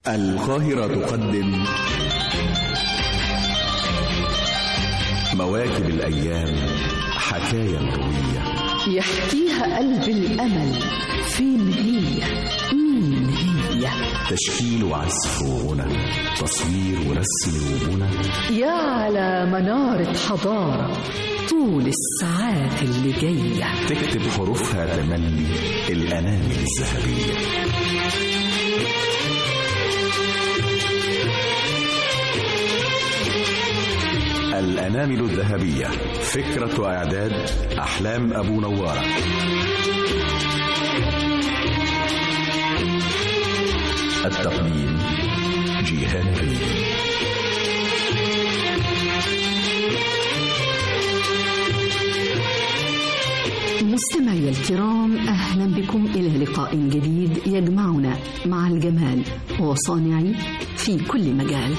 القاهرة تقدم مواكب الأيام حكاية قوية يحكيها قلب الأمل فين هي مين هي تشكيل وعزف وغنى تصوير ورسم وبنى يا على منارة حضارة طول الساعات اللي جاية تكتب حروفها تملي الأنامل الذهبية الأنامل الذهبية فكرة وإعداد أحلام أبو نوارة التقديم جيهان ريدي مستمعي الكرام أهلا بكم إلى لقاء جديد يجمعنا مع الجمال وصانعي في كل مجال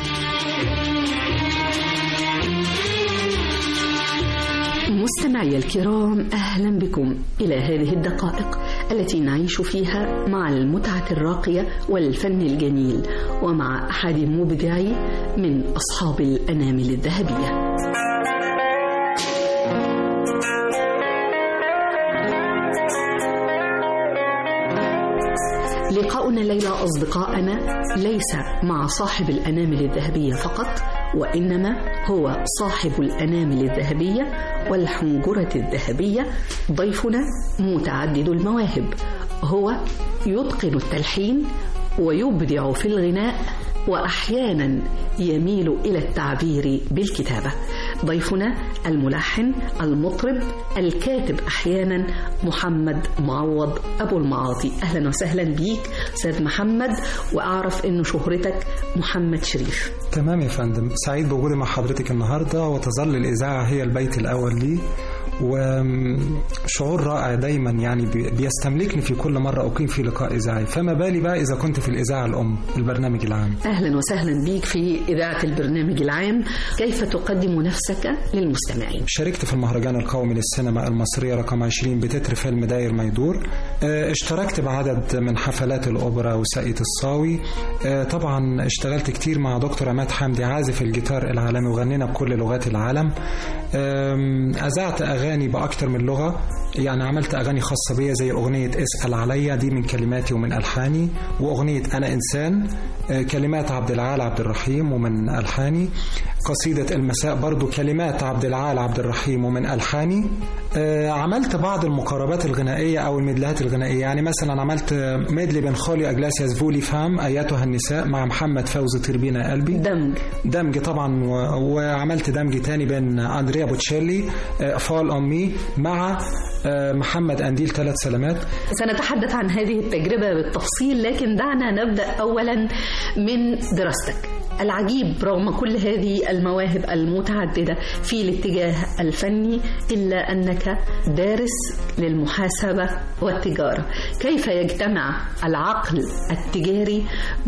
مستمعي الكرام أهلا بكم إلى هذه الدقائق التي نعيش فيها مع المتعة الراقية والفن الجميل ومع أحد مبدعي من أصحاب الأنامل الذهبية لقاؤنا الليلة أصدقائنا ليس مع صاحب الأنامل الذهبية فقط وإنما هو صاحب الأنامل الذهبية والحنجرة الذهبية ضيفنا متعدد المواهب هو يتقن التلحين ويبدع في الغناء وأحيانا يميل إلى التعبير بالكتابة ضيفنا الملحن المطرب الكاتب أحيانا محمد معوض أبو المعاطي أهلا وسهلا بيك أستاذ محمد وأعرف أنه شهرتك محمد شريف تمام يا فندم سعيد بوجودي مع حضرتك النهارده وتظل الإذاعة هي البيت الأول لي وشعور رائع دايما يعني بيستملكني في كل مرة أقيم في لقاء إذاعي فما بالي بقى إذا كنت في الإذاعة الأم البرنامج العام أهلا وسهلا بيك في إذاعة البرنامج العام كيف تقدم نفسك للمستمعين شاركت في المهرجان القومي للسينما المصرية رقم 20 بتتر فيلم داير ما يدور اشتركت بعدد من حفلات الأوبرا وساقية الصاوي طبعا اشتغلت كتير مع دكتور عماد حمدي عازف الجيتار العالمي وغنينا بكل لغات العالم أذعت أغاني بأكتر من لغة يعني عملت أغاني خاصة بيا زي أغنية اسأل عليا دي من كلماتي ومن ألحاني وأغنية أنا إنسان كلمات عبد العال عبد الرحيم ومن ألحاني قصيدة المساء برضو كلمات عبد العال عبد الرحيم ومن ألحاني عملت بعض المقاربات الغنائية أو الميدلات الغنائية يعني مثلا عملت ميدلي بين خولي أجلاس يزفولي فهم أياتها النساء مع محمد فوزي تربينا قلبي دمج دمج طبعا وعملت دمج تاني بين أندريا بوتشيلي فول أون مي مع محمد أنديل ثلاث سلامات سنتحدث عن هذه التجربة بالتفصيل لكن دعنا نبدأ أولا من دراستك العجيب رغم كل هذه المواهب المتعددة في الاتجاه الفني إلا أنك دارس للمحاسبة والتجارة كيف يجتمع العقل التجاري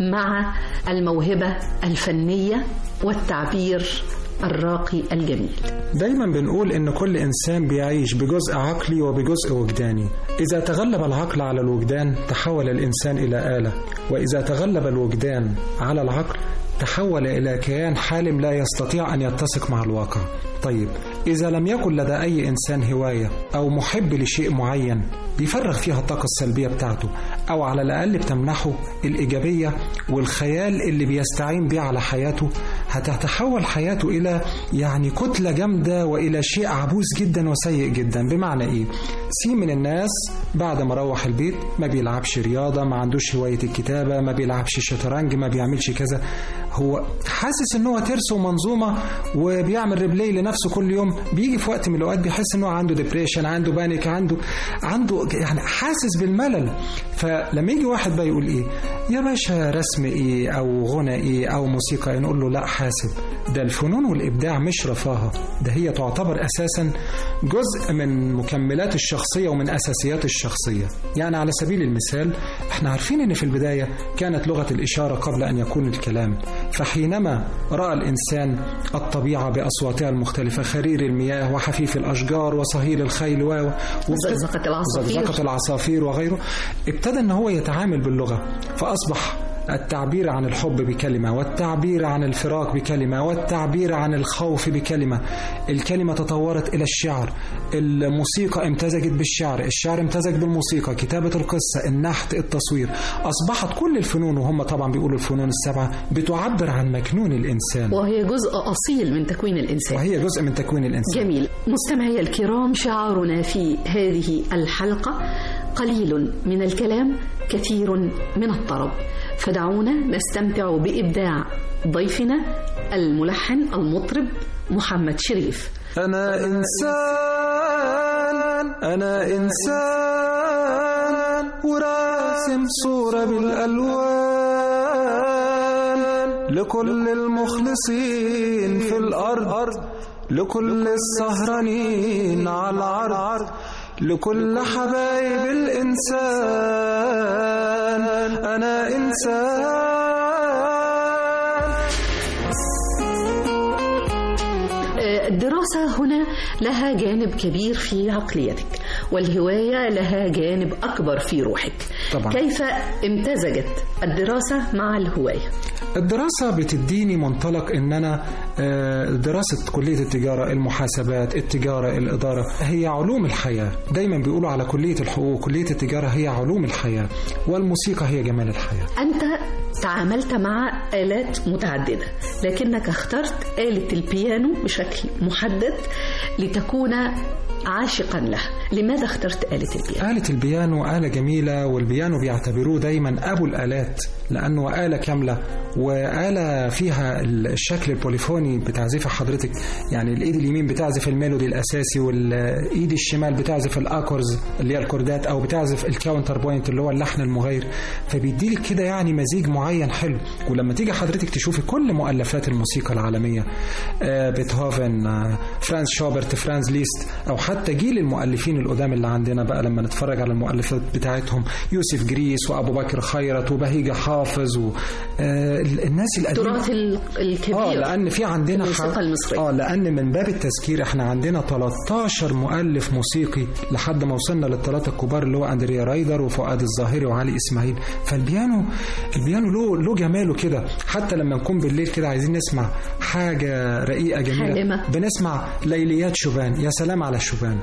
مع الموهبة الفنية والتعبير الراقي الجميل دايما بنقول ان كل انسان بيعيش بجزء عقلي وبجزء وجداني اذا تغلب العقل على الوجدان تحول الانسان الى اله واذا تغلب الوجدان على العقل تحول الى كيان حالم لا يستطيع ان يتسق مع الواقع طيب إذا لم يكن لدى أي إنسان هواية أو محب لشيء معين بيفرغ فيها الطاقة السلبية بتاعته أو على الأقل بتمنحه الإيجابية والخيال اللي بيستعين بيه على حياته هتتحول حياته إلى يعني كتلة جامدة وإلى شيء عبوس جدا وسيء جدا بمعنى إيه؟ سي من الناس بعد ما روح البيت ما بيلعبش رياضة ما عندوش هواية الكتابة ما بيلعبش شطرنج ما بيعملش كذا هو حاسس ان هو ترس ومنظومه وبيعمل ريبلاي لنفسه كل يوم بيجي في وقت من الاوقات بيحس ان هو عنده ديبريشن عنده بانيك عنده عنده يعني حاسس بالملل فلما يجي واحد بقى يقول ايه يا باشا رسم ايه او غنى ايه او موسيقى إيه نقول له لا حاسب ده الفنون والابداع مش رفاهه ده هي تعتبر اساسا جزء من مكملات الشخصيه ومن اساسيات الشخصيه يعني على سبيل المثال احنا عارفين ان في البدايه كانت لغه الاشاره قبل ان يكون الكلام فحينما راى الانسان الطبيعه باصواتها المختلفه خرير المياه وحفيف الاشجار وصهيل الخيل و زقزقة العصافير زقزقة العصافير وغيره ابتدى ان هو يتعامل باللغه فاصبح التعبير عن الحب بكلمة والتعبير عن الفراق بكلمة والتعبير عن الخوف بكلمة الكلمة تطورت إلى الشعر الموسيقى امتزجت بالشعر الشعر امتزج بالموسيقى كتابة القصة النحت التصوير أصبحت كل الفنون وهم طبعا بيقولوا الفنون السبعة بتعبر عن مكنون الإنسان وهي جزء أصيل من تكوين الإنسان وهي جزء من تكوين الإنسان جميل مستمعي الكرام شعارنا في هذه الحلقة قليل من الكلام كثير من الطرب فدعونا نستمتع بإبداع ضيفنا الملحن المطرب محمد شريف أنا إنسان أنا إنسان وراسم صورة بالألوان لكل المخلصين في الأرض لكل السهرانين على العرض لكل حبايب الإنسان أنا إنسان الدراسة هنا لها جانب كبير في عقليتك والهواية لها جانب أكبر في روحك طبعا. كيف امتزجت الدراسة مع الهواية الدراسة بتديني منطلق ان انا آه، دراسة كلية التجارة المحاسبات التجارة الإدارة هي علوم الحياة دايما بيقولوا على كلية الحقوق كلية التجارة هي علوم الحياة والموسيقى هي جمال الحياة أنت تعاملت مع آلات متعددة لكنك اخترت آلة البيانو بشكل محدد لتكون عاشقا لها لماذا اخترت آلة البيانو؟ آلة البيانو آلة جميلة والبيانو بيعتبروه دايما أبو الآلات لأنه آلة كاملة وآلة فيها الشكل البوليفوني بتعزفها حضرتك يعني الإيد اليمين بتعزف الميلودي الأساسي والإيد الشمال بتعزف الأكورز اللي هي الكوردات أو بتعزف الكاونتر بوينت اللي هو اللحن المغير فبيديلك كده يعني مزيج معين حلو ولما تيجي حضرتك تشوفي كل مؤلفات الموسيقى العالمية آه، بيتهوفن آه، فرانز شوبرت فرانز ليست أو حتى جيل المؤلفين القدام اللي عندنا بقى لما نتفرج على المؤلفات بتاعتهم يوسف جريس وأبو بكر خيرت وبهيجة حافظ و آه، الناس القديمة التراث ال- الكبير اه لان في عندنا الموسيقى المصرية. اه لان من باب التذكير احنا عندنا 13 مؤلف موسيقي لحد ما وصلنا للثلاثه الكبار اللي هو اندريا رايدر وفؤاد الظاهري وعلي اسماعيل فالبيانو البيانو له له جماله كده حتى لما نكون بالليل كده عايزين نسمع حاجه رقيقه جميله حالمة. بنسمع ليليات شوبان يا سلام على شوبان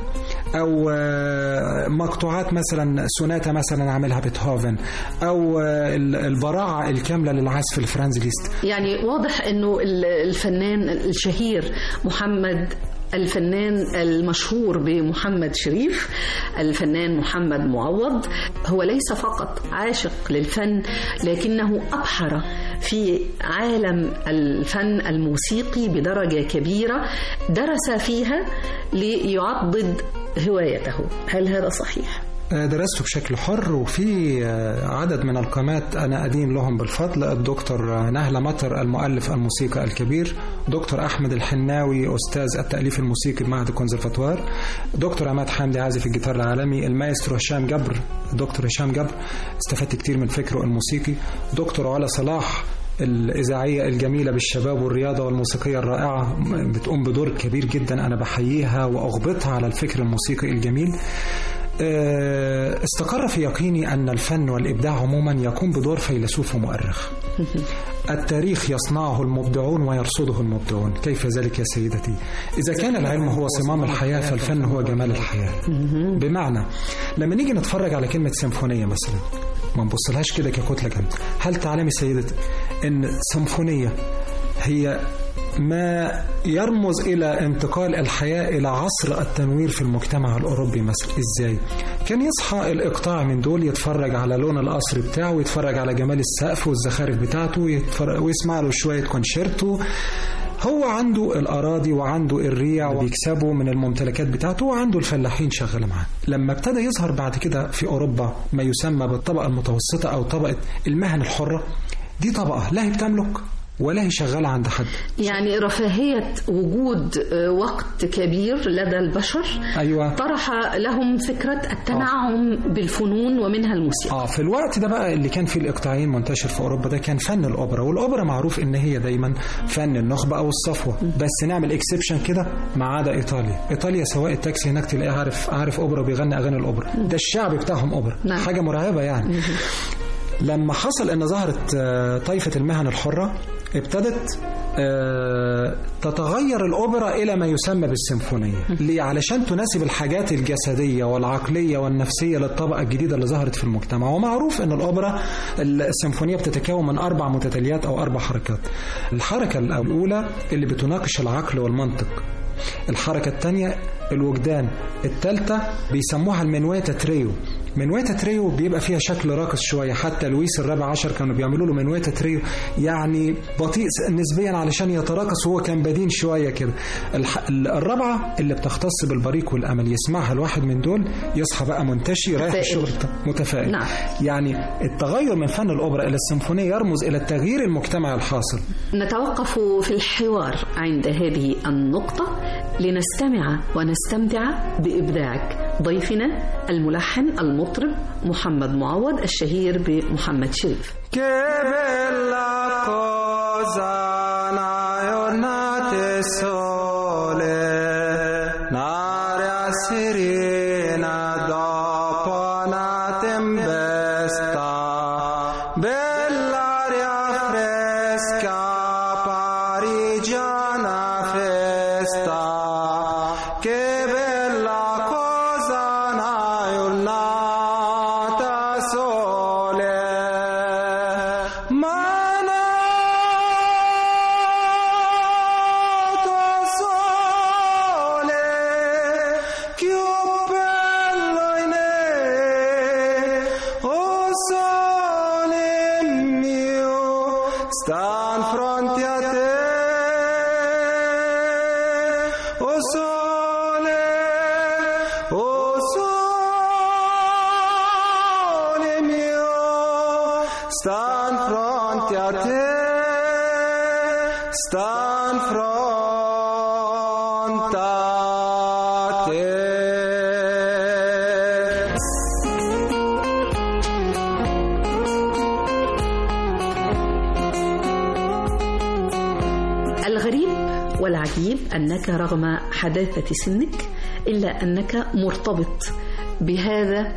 او آه، مقطوعات مثلا سوناتا مثلا عاملها بيتهوفن او آه، البراعه الكامله للعزف الفرانز ليست يعني واضح انه ال- الفنان الشهير محمد الفنان المشهور بمحمد شريف الفنان محمد معوض هو ليس فقط عاشق للفن لكنه أبحر في عالم الفن الموسيقي بدرجة كبيرة درس فيها ليعضد هوايته هل هذا صحيح؟ درسته بشكل حر وفي عدد من القامات أنا أدين لهم بالفضل الدكتور نهلة مطر المؤلف الموسيقى الكبير دكتور أحمد الحناوي أستاذ التأليف الموسيقي بمعهد الكونسرفاتوار دكتور عماد حمدي عازف الجيتار العالمي المايسترو هشام جبر دكتور هشام جبر استفدت كتير من فكره الموسيقي دكتور علا صلاح الإذاعية الجميلة بالشباب والرياضة والموسيقية الرائعة بتقوم بدور كبير جدا أنا بحييها وأغبطها على الفكر الموسيقي الجميل استقر في يقيني أن الفن والإبداع عموما يقوم بدور فيلسوف ومؤرخ التاريخ يصنعه المبدعون ويرصده المبدعون كيف ذلك يا سيدتي إذا كان العلم هو صمام الحياة فالفن هو جمال الحياة بمعنى لما نيجي نتفرج على كلمة سيمفونية مثلا ما نبصلهاش كده ككتلة جامدة هل تعلمي سيدتي أن سيمفونية هي ما يرمز إلى انتقال الحياة إلى عصر التنوير في المجتمع الأوروبي مثلا إزاي؟ كان يصحى الإقطاع من دول يتفرج على لون القصر بتاعه ويتفرج على جمال السقف والزخارف بتاعته ويسمع له شوية كونشيرتو هو عنده الأراضي وعنده الريع وبيكسبوا من الممتلكات بتاعته وعنده الفلاحين شغالة معاه لما ابتدى يظهر بعد كده في أوروبا ما يسمى بالطبقة المتوسطة أو طبقة المهن الحرة دي طبقة لا هي بتملك ولا هي شغالة عند حد يعني رفاهية وجود وقت كبير لدى البشر أيوة. طرح لهم فكرة التنعم آه. بالفنون ومنها الموسيقى آه في الوقت ده بقى اللي كان فيه الإقطاعين منتشر في أوروبا ده كان فن الأوبرا والأوبرا معروف إن هي دايما فن النخبة أو الصفوة بس نعمل إكسبشن كده ما عدا إيطاليا إيطاليا سواء التاكسي هناك تلاقيه عارف عارف أوبرا وبيغني أغاني الأوبرا ده الشعب بتاعهم أوبرا نعم. حاجة مرعبة يعني لما حصل ان ظهرت آه، طائفه المهن الحره ابتدت آه، تتغير الأوبرا إلى ما يسمى بالسيمفونية ليه؟ علشان تناسب الحاجات الجسدية والعقلية والنفسية للطبقة الجديدة اللي ظهرت في المجتمع ومعروف أن الأوبرا السيمفونية بتتكون من أربع متتاليات أو أربع حركات الحركة الأولى اللي بتناقش العقل والمنطق الحركة الثانية الوجدان الثالثة بيسموها المنويتا تريو منويتا تريو بيبقى فيها شكل راقص شوية حتى لويس الرابع عشر كانوا بيعملوا له منويتا تريو يعني بطيء نسبيا علشان يتراقص وهو كان بدين شوية كده الح... الرابعة اللي بتختص بالبريق والأمل يسمعها الواحد من دول يصحى بقى منتشي رايح متفائل. الشغل متفائل نعم. يعني التغير من فن الأوبرا إلى السيمفونية يرمز إلى التغيير المجتمعي الحاصل نتوقف في الحوار عند هذه النقطة لنستمع ونستمتع بإبداعك ضيفنا الملحن المطرب محمد معوض الشهير بمحمد شريف Che bella cosa un'giornata sole, un'aria serena dopo una tempesta, bell'aria fresca, parigiana festa, che bella cosa una giornata sole, ma nato sole, più bello in me, oh sole mio, sta in fronte a te, oh sole, oh sole mio, sta in fronte a te, sta in fronte a te. الغريب والعجيب أنك رغم حداثة سنك إلا أنك مرتبط بهذا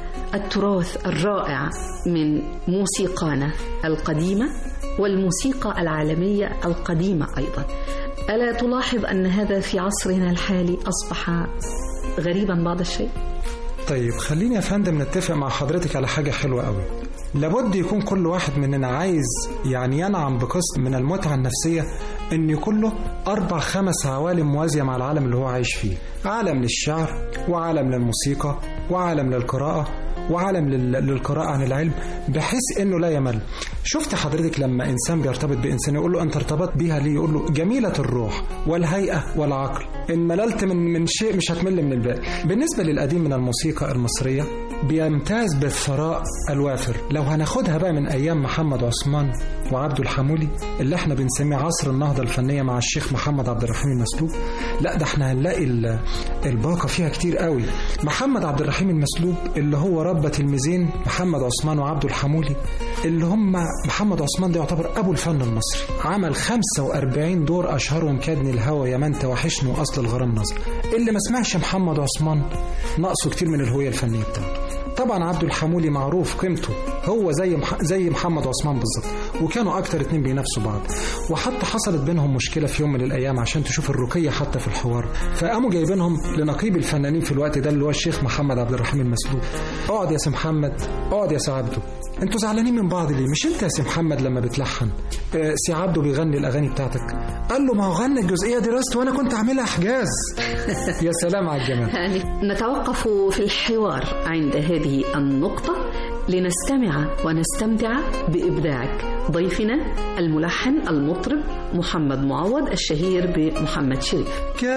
التراث الرائع من موسيقانا القديمة والموسيقى العالمية القديمة أيضا ألا تلاحظ أن هذا في عصرنا الحالي أصبح غريبا بعض الشيء؟ طيب خليني يا فندم نتفق مع حضرتك على حاجة حلوة قوي لابد يكون كل واحد مننا عايز يعني ينعم بقسط من المتعة النفسية ان يكون له اربع خمس عوالم موازية مع العالم اللي هو عايش فيه عالم للشعر وعالم للموسيقى وعالم للقراءة وعالم لل- للقراءة عن العلم بحيث انه لا يمل شفت حضرتك لما انسان بيرتبط بانسان يقول له انت ارتبطت بيها ليه يقول له جميلة الروح والهيئة والعقل ان مللت من من شيء مش هتمل من الباقي بالنسبة للقديم من الموسيقى المصرية بيمتاز بالثراء الوافر لو هناخدها بقى من ايام محمد عثمان وعبد الحمولي اللي احنا بنسميه عصر النهضة الفنية مع الشيخ محمد عبد الرحيم المسلوب لا ده احنا هنلاقي ال- الباقة فيها كتير قوي محمد عبد الرحيم المسلوب اللي هو رب تلميذين محمد عثمان وعبد الحمولي اللي هم محمد عثمان ده يعتبر ابو الفن المصري عمل 45 دور اشهرهم كادني الهوى يا من توحشني واصل الغرام نظر اللي ما سمعش محمد عثمان ناقصه كتير من الهويه الفنيه بتاعته طبعا عبد الحمولي معروف قيمته هو زي مح... زي محمد عثمان بالظبط وكانوا اكتر اتنين بينافسوا بعض وحتى حصلت بينهم مشكله في يوم من الايام عشان تشوف الرقيه حتى في الحوار فقاموا جايبينهم لنقيب الفنانين في الوقت ده اللي هو الشيخ محمد عبد الرحيم المسلوب اقعد يا سي محمد اقعد يا سي عبده انتوا زعلانين من بعض ليه مش انت يا سي محمد لما بتلحن آه، سي عبده بيغني الاغاني بتاعتك قال له ما هو غنى الجزئيه دي راست وانا كنت عاملها حجاز يا سلام على الجمال يعني نتوقف في الحوار عند هذه النقطة لنستمع ونستمتع بإبداعك ضيفنا الملحن المطرب محمد معوض الشهير بمحمد شريف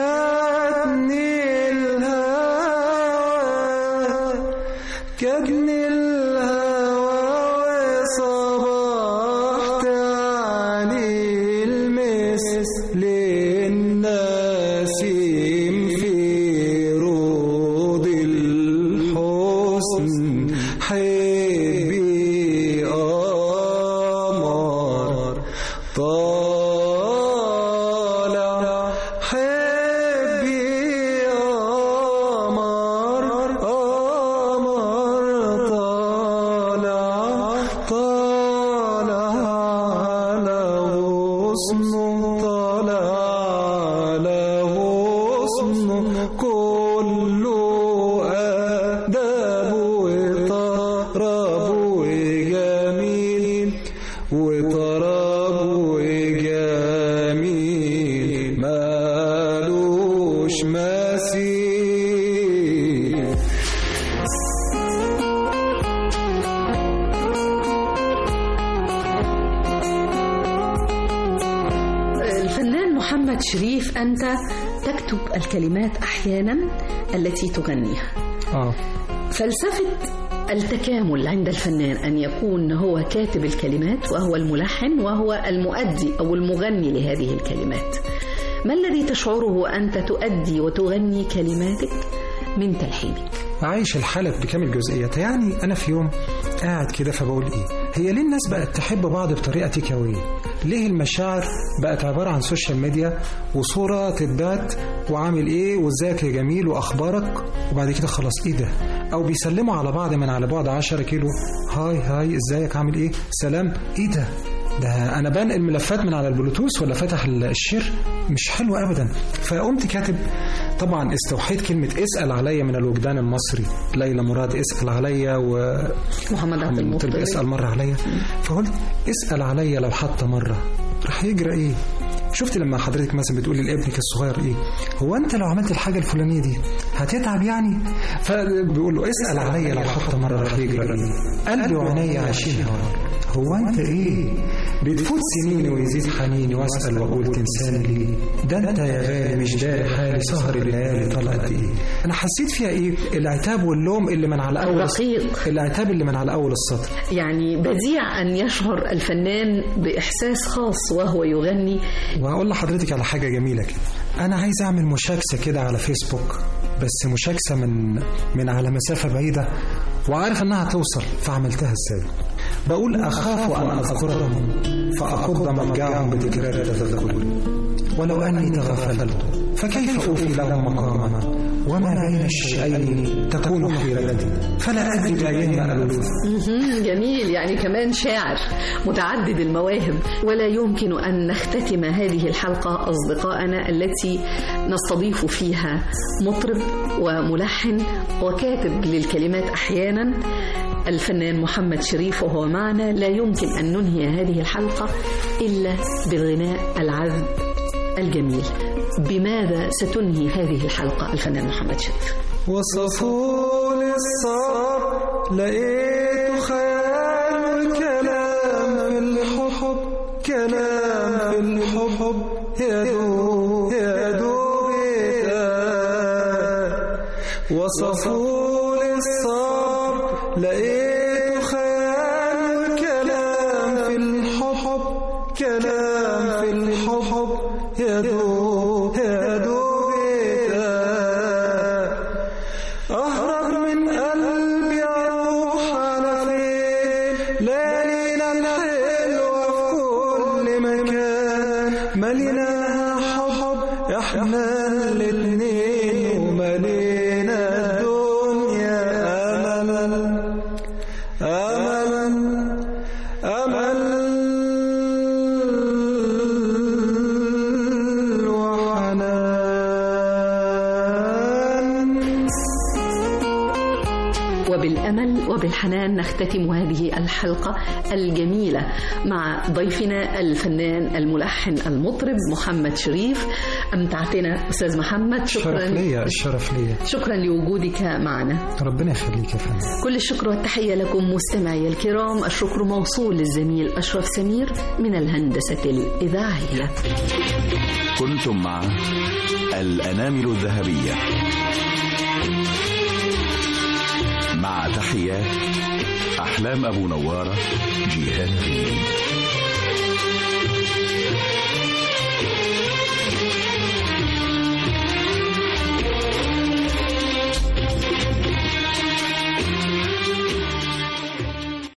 كادني الهوى كادني الهوى وصبحت علي المثل النسيم في روض الحسن حبي قمر طالع حبي قمر قمر طالع طالع حسنه طالع على غصنه كله أدب وطرب وجميل وطرب وجميل مالوش مثيل الفنان محمد شريف أنت تكتب الكلمات أحيانا التي تغنيها اه فلسفة التكامل عند الفنان أن يكون هو كاتب الكلمات وهو الملحن وهو المؤدي أو المغني لهذه الكلمات ما الذي تشعره أنت تؤدي وتغني كلماتك من تلحينك عايش الحالة بكامل جزئياتها يعني أنا في يوم قاعد كده فبقول إيه هي ليه الناس بقت تحب بعض بطريقة تيكاوية ليه المشاعر بقت عبارة عن سوشيال ميديا وصورة تتبات وعامل إيه وإزيك يا جميل وأخبارك وبعد كده خلاص إيه ده أو بيسلموا على بعض من على بعد 10 كيلو هاي هاي إزيك عامل إيه سلام إيه ده ده انا بنقل ملفات من على البلوتوث ولا فاتح الشير مش حلو ابدا فقمت كاتب طبعا استوحيت كلمه اسال عليا من الوجدان المصري ليلى مراد اسال عليا و محمد عبد محمد المطلب المطلب اسال مره عليا فقلت اسال عليا لو حتى مره راح يجرى ايه شفت لما حضرتك مثلا بتقولي لابنك الصغير ايه هو انت لو عملت الحاجه الفلانيه دي هتتعب يعني فبيقول له اسال عليا لو حتى مره راح يجرى ايه قلبي وعينيا عايشين هوا هو انت ايه بتفوت سنيني ويزيد حنيني واسال واقول تنساني ليه ده انت يا غالي مش داري حالي سهر الليالي طال قد ايه انا حسيت فيها ايه العتاب واللوم اللي من على اول الرقيق. العتاب اللي من على اول السطر يعني بديع أن يشعر الفنان بإحساس خاص وهو يغني وهقول لحضرتك على حاجة جميلة كده أنا عايز أعمل مشاكسة كده على فيسبوك بس مشاكسة من من على مسافة بعيدة وعارف إنها توصل فعملتها إزاي بقول أخاف أن أذكرهم فأقض مرجعهم بتكرار تذكري ولو أني تغفلت فكيف أوفي لهم مقاما وما بين الشيئين تكون حيرتي فلا أدري بأيهما ألوذ مهم، جميل يعني كمان شاعر متعدد المواهب ولا يمكن أن نختتم هذه الحلقة أصدقائنا التي نستضيف فيها مطرب وملحن وكاتب للكلمات أحيانا الفنان محمد شريف وهو معنا لا يمكن أن ننهي هذه الحلقة إلا بالغناء العذب الجميل بماذا ستنهي هذه الحلقة الفنان محمد شريف وصفوا لي الصبر لقيته خيال كلام في الحب كلام في الحب يا دوب يا دوب يتقال. وصفوا لي الصبر لقيته خيال كلام في الحب كلام في الحب يا دوب يا دوب يتقال. أهرب من قلبي أروح على فين ليالينا الحلوة في كل مكان مليناها حب احنا الاتنين وملينا الدنيا أمل أمل أمل وحنان وبالأمل وبالحنان نختتم هذه الحلقة الجميلة مع ضيفنا الفنان الملحن المطرب محمد شريف أمتعتنا أستاذ محمد الشرف شكرا ليا الشرف ليا شكرا لوجودك معنا ربنا يخليك يا فندم كل الشكر والتحية لكم مستمعي الكرام الشكر موصول للزميل أشرف سمير من الهندسة الإذاعية كنتم مع الأنامل الذهبية مع تحيات أحلام أبو نوارة جيهان ريم